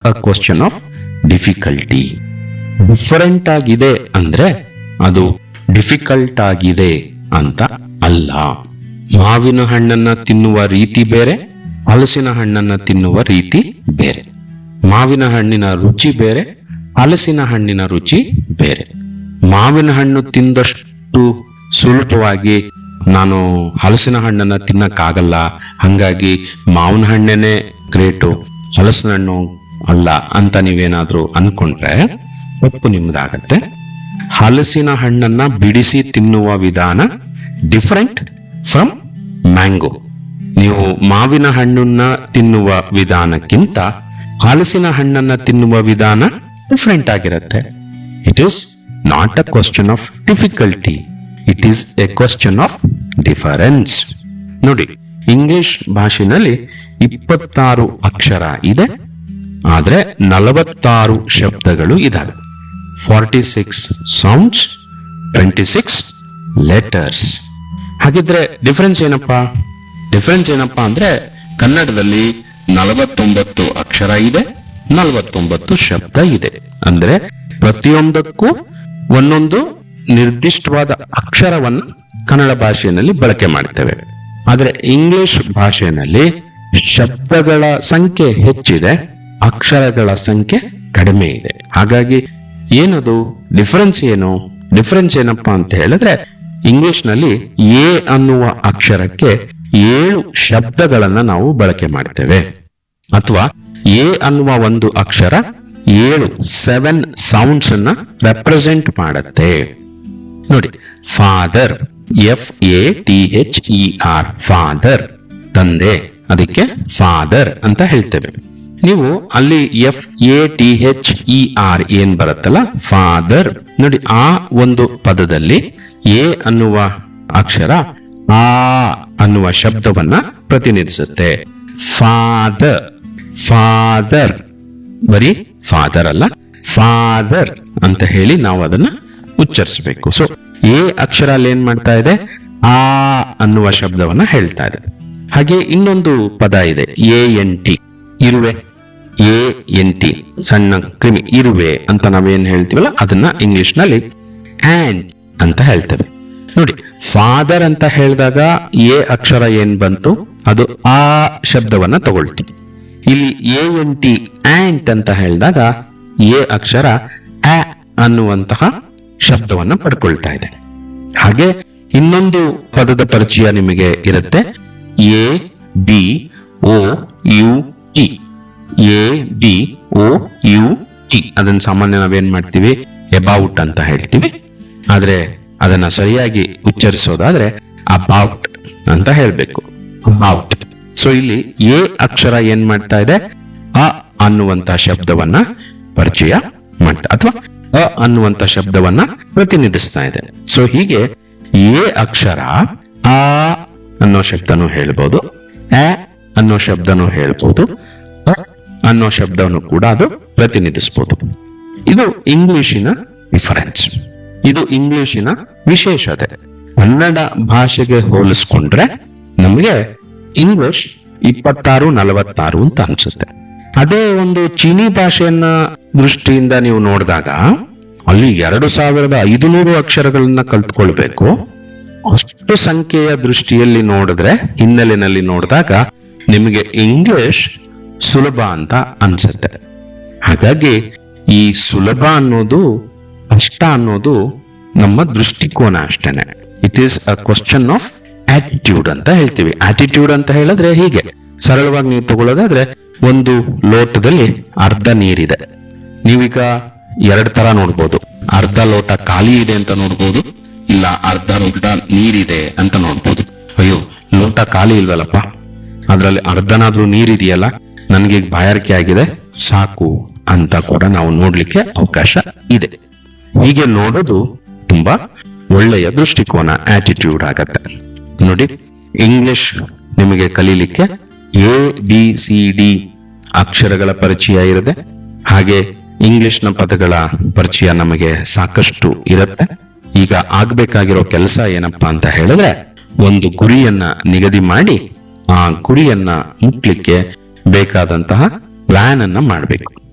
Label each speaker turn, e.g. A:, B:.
A: a question of difficulty different ಆಗಿದೆ ಅಂದ್ರೆ ಅದು ಡಿಫಿಕಲ್ಟ್ ಆಗಿದೆ ಅಂತ ಅಲ್ಲ ಮಾವಿನ ಹಣ್ಣನ್ನ ತಿನ್ನುವ ರೀತಿ ಬೇರೆ ಹಲಸಿನ ಹಣ್ಣನ್ನ ತಿನ್ನುವ ರೀತಿ ಬೇರೆ ಮಾವಿನ ಹಣ್ಣಿನ ರುಚಿ ಬೇರೆ ಹಲಸಿನ ಹಣ್ಣಿನ ರುಚಿ ಬೇರೆ ಮಾವಿನ ಹಣ್ಣು ತಿಂದಷ್ಟು ಸುಲಭವಾಗಿ ನಾನು ಹಲಸಿನ ಹಣ್ಣನ್ನ ತಿನ್ನಕ್ಕಾಗಲ್ಲ ಹಂಗಾಗಿ ಮಾವಿನ ಹಣ್ಣೇನೆ ಗ್ರೇಟು ಹಲಸಿನ ಹಣ್ಣು ಅಲ್ಲ ಅಂತ ನೀವೇನಾದ್ರೂ ಅನ್ಕೊಂಡ್ರೆ ತಪ್ಪು ನಿಮ್ದಾಗತ್ತೆ ಹಲಸಿನ ಹಣ್ಣನ್ನ ಬಿಡಿಸಿ ತಿನ್ನುವ ವಿಧಾನ ಡಿಫರೆಂಟ್ ಫ್ರಮ್ ಮ್ಯಾಂಗೋ ನೀವು ಮಾವಿನ ಹಣ್ಣನ್ನ ತಿನ್ನುವ ವಿಧಾನಕ್ಕಿಂತ ಹಲಸಿನ ಹಣ್ಣನ್ನ ತಿನ್ನುವ ವಿಧಾನ ಡಿಫರೆಂಟ್ ಆಗಿರುತ್ತೆ it is not a question of difficulty it is a question of difference ನೋಡಿ ಇಂಗ್ಲಿಷ್ ಭಾಷೆನಲ್ಲಿ ಇಪ್ಪತ್ತಾರು ಅಕ್ಷರ ಇದೆ ಆದ್ರೆ ನಲವತ್ತಾರು ಶಬ್ದಗಳು ಇದಾವೆ forty six sounds twenty six letters ಹಾಗಿದ್ರೆ ಡಿಫರೆನ್ಸ್ ಏನಪ್ಪಾ ಡಿಫರೆನ್ಸ್ ಏನಪ್ಪಾ ಅಂದ್ರೆ ಕನ್ನಡದಲ್ಲಿ ನಲವತ್ತೊಂಬತ್ತು ಅಕ್ಷರ ಇದೆ ನಲವತ್ತೊಂಬತ್ತು ಶಬ್ದ ಇದೆ ಅಂದ್ರೆ ಪ್ರತಿಯೊಂದಕ್ಕೂ ಒಂದೊಂದು ನಿರ್ದಿಷ್ಟವಾದ ಅಕ್ಷರವನ್ನ ಕನ್ನಡ ಭಾಷೆಯಲ್ಲಿ ಬಳಕೆ ಮಾಡ್ತೇವೆ ಆದ್ರೆ ಇಂಗ್ಲಿಷ್ ಭಾಷೆಯಲ್ಲಿ ಶಬ್ದಗಳ ಸಂಖ್ಯೆ ಹೆಚ್ಚಿದೆ ಅಕ್ಷರಗಳ ಸಂಖ್ಯೆ ಕಡಿಮೆ ಇದೆ ಹಾಗಾಗಿ ಏನದು ಡಿಫರೆನ್ಸ್ ಏನು ಡಿಫರೆನ್ಸ್ ಏನಪ್ಪಾ ಅಂತ ಹೇಳಿದ್ರೆ ಇಂಗ್ಲಿಷ್ ನಲ್ಲಿ ಎ ಅನ್ನುವ ಅಕ್ಷರಕ್ಕೆ ಏಳು ಶಬ್ದಗಳನ್ನ ನಾವು ಬಳಕೆ ಮಾಡ್ತೇವೆ ಅಥವಾ ಎ ಅನ್ನುವ ಒಂದು ಅಕ್ಷರ ಏಳು ಸೆವೆನ್ ಸೌಂಡ್ಸ್ ಅನ್ನ ರೆಪ್ರೆಸೆಂಟ್ ಮಾಡುತ್ತೆ ನೋಡಿ father F A T H E R father ತಂದೆ ಅದಕ್ಕೆ ಫಾದರ್ ಅಂತ ಹೇಳ್ತೇವೆ ನೀವು ಅಲ್ಲಿ F A T H E R ಏನ್ ಬರುತ್ತಲ್ಲ ಫಾದರ್ ನೋಡಿ ಆ ಒಂದು ಪದದಲ್ಲಿ ಎ ಅನ್ನುವ ಅಕ್ಷರ ಆ ಅನ್ನುವ ಶಬ್ದವನ್ನ ಪ್ರತಿನಿಧಿಸುತ್ತೆ ಫಾದರ್ ಫಾದರ್ ಬರೀ ಫಾದರ್ ಅಲ್ಲ ಫಾದರ್ ಅಂತ ಹೇಳಿ ನಾವು ಅದನ್ನ ಉಚ್ಚರಿಸಬೇಕು ಸೊ ಎ ಅಕ್ಷರ ಅಲ್ಲಿ ಏನ್ ಮಾಡ್ತಾ ಇದೆ ಆ ಅನ್ನುವ ಶಬ್ದವನ್ನ ಹೇಳ್ತಾ ಇದೆ ಹಾಗೆ ಇನ್ನೊಂದು ಪದ ಇದೆ ಎ ಎನ್ ಟಿ ಇರುವೆ ಎ ಎನ್ ಟಿ ಸಣ್ಣ ಕ್ರಿಮಿ ಇರುವೆ ಅಂತ ನಾವೇನ್ ಹೇಳ್ತೀವಲ್ಲ ಅದನ್ನ ಇಂಗ್ಲಿಷ್ ನಲ್ಲಿ ಆಂಡ್ ಅಂತ ಹೇಳ್ತೇವೆ ನೋಡಿ ಫಾದರ್ ಅಂತ ಹೇಳಿದಾಗ ಎ ಅಕ್ಷರ ಏನ್ ಬಂತು ಅದು ಆ ಶಬ್ದವನ್ನ ತಗೊಳ್ತು ಇಲ್ಲಿ ಎ ಎನ್ ಟಿ ಆಂಟ್ ಅಂತ ಹೇಳಿದಾಗ ಎ ಅಕ್ಷರ ಆ ಅನ್ನುವಂತಹ ಶಬ್ದವನ್ನ ಪಡ್ಕೊಳ್ತಾ ಇದೆ ಹಾಗೆ ಇನ್ನೊಂದು ಪದದ ಪರಿಚಯ ನಿಮಗೆ ಇರುತ್ತೆ A B O U T A B O U T ಅದನ್ನ ಸಾಮಾನ್ಯ ನಾವೇನ್ ಮಾಡ್ತೀವಿ ಎಬೌಟ್ ಅಂತ ಹೇಳ್ತೀವಿ ಆದ್ರೆ ಅದನ್ನ ಸರಿಯಾಗಿ ಉಚ್ಚರಿಸೋದಾದ್ರೆ ಅಬೌಟ್ ಅಂತ ಹೇಳ್ಬೇಕು ಅಬೌಟ್ ಸೊ ಇಲ್ಲಿ ಎ ಅಕ್ಷರ ಏನ್ ಮಾಡ್ತಾ ಇದೆ ಅ ಅನ್ನುವಂತ ಶಬ್ದವನ್ನ ಪರಿಚಯ ಮಾಡ್ತಾ ಅಥವಾ ಅ ಅನ್ನುವಂತ ಶಬ್ದವನ್ನ ಪ್ರತಿನಿಧಿಸ್ತಾ ಇದೆ ಸೊ ಹೀಗೆ ಎ ಅಕ್ಷರ ಆ ಅನ್ನೋ ಶಬ್ದನೂ ಹೇಳ್ಬೋದು ಅ ಅನ್ನೋ ಶಬ್ದನೂ ಹೇಳ್ಬೋದು ಅ ಅನ್ನೋ ಶಬ್ದವನ್ನು ಕೂಡ ಅದು ಪ್ರತಿನಿಧಿಸಬಹುದು ಇದು ಇಂಗ್ಲಿಶಿನ ಡಿಫರೆನ್ಸ್ ಇದು ಇಂಗ್ಲಿಶಿನ ವಿಶೇಷತೆ ಕನ್ನಡ ಭಾಷೆಗೆ ಹೋಲಿಸ್ಕೊಂಡ್ರೆ ನಮಗೆ ಇಂಗ್ಲಿಷ್ ಇಪ್ಪತ್ತಾರು ನಲವತ್ತಾರು ಅಂತ ಅನ್ಸುತ್ತೆ ಅದೇ ಒಂದು ಚೀನಿ ಭಾಷೆಯನ್ನ ದೃಷ್ಟಿಯಿಂದ ನೀವು ನೋಡಿದಾಗ ಅಲ್ಲಿ ಎರಡು ಸಾವಿರದ ಐದುನೂರು ಅಕ್ಷರಗಳನ್ನ ಕಲ್ತ್ಕೊಳ್ಬೇಕು ಅಷ್ಟು ಸಂಖ್ಯೆಯ ದೃಷ್ಟಿಯಲ್ಲಿ ನೋಡಿದ್ರೆ ಹಿನ್ನೆಲೆಯಲ್ಲಿ ನೋಡಿದಾಗ ನಿಮಗೆ ಇಂಗ್ಲಿಷ್ ಸುಲಭ ಅಂತ ಅನ್ಸುತ್ತೆ ಹಾಗಾಗಿ ಈ ಸುಲಭ ಅನ್ನೋದು ಕಷ್ಟ ಅನ್ನೋದು ನಮ್ಮ ದೃಷ್ಟಿಕೋನ ಅಷ್ಟೇನೆ it is a question of attitude ಅಂತ ಹೇಳ್ತೀವಿ ಆಟಿಟ್ಯೂಡ್ ಅಂತ ಹೇಳಿದ್ರೆ ಹೀಗೆ ಸರಳವಾಗಿ ನೀವು ತಗೊಳ್ಳೋದಾದ್ರೆ ಒಂದು ಲೋಟದಲ್ಲಿ ಅರ್ಧ ನೀರಿದೆ ನೀವೀಗ ಎರಡ್ ತರ ನೋಡ್ಬೋದು ಅರ್ಧ ಲೋಟ ಖಾಲಿ ಇದೆ ಅಂತ ನೋಡ್ಬೋದು ಇಲ್ಲ ಅರ್ಧ ಲೋಟ ನೀರಿದೆ ಅಂತ ನೋಡ್ಬೋದು ಅಯ್ಯೋ ಲೋಟ ಖಾಲಿ ಇಲ್ವಲ್ಲಪ್ಪ ಅದ್ರಲ್ಲಿ ಅರ್ಧನಾದ್ರೂ ನೀರಿದೆಯಲ್ಲ ನನ್ಗೆ ಈಗ ಬಾಯಾರಿಕೆ ಆಗಿದೆ ಸಾಕು ಅಂತ ಕೂಡ ನಾವು ನೋಡ್ಲಿಕ್ಕೆ ಅವಕಾಶ ಇದೆ ಹೀಗೆ ನೋಡೋದು ತುಂಬಾ ಒಳ್ಳೆಯ ದೃಷ್ಟಿಕೋನ ಆಟಿಟ್ಯೂಡ್ ಆಗತ್ತೆ ನೋಡಿ ಇಂಗ್ಲಿಷ್ ನಿಮಗೆ ಕಲೀಲಿಕ್ಕೆ ಎ ಬಿ ಸಿ ಡಿ ಅಕ್ಷರಗಳ ಪರಿಚಯ ಇರುತ್ತೆ ಹಾಗೆ ಇಂಗ್ಲಿಷ್ನ ಪದಗಳ ಪರಿಚಯ ನಮಗೆ ಸಾಕಷ್ಟು ಇರುತ್ತೆ ಈಗ ಆಗ್ಬೇಕಾಗಿರೋ ಕೆಲಸ ಏನಪ್ಪಾ ಅಂತ ಹೇಳಿದ್ರೆ ಒಂದು ಗುರಿಯನ್ನ ನಿಗದಿ ಮಾಡಿ ಆ ಗುರಿಯನ್ನ ಮುಟ್ಲಿಕ್ಕೆ ಬೇಕಾದಂತಹ ಪ್ಲಾನ್ ಅನ್ನ ಮಾಡಬೇಕು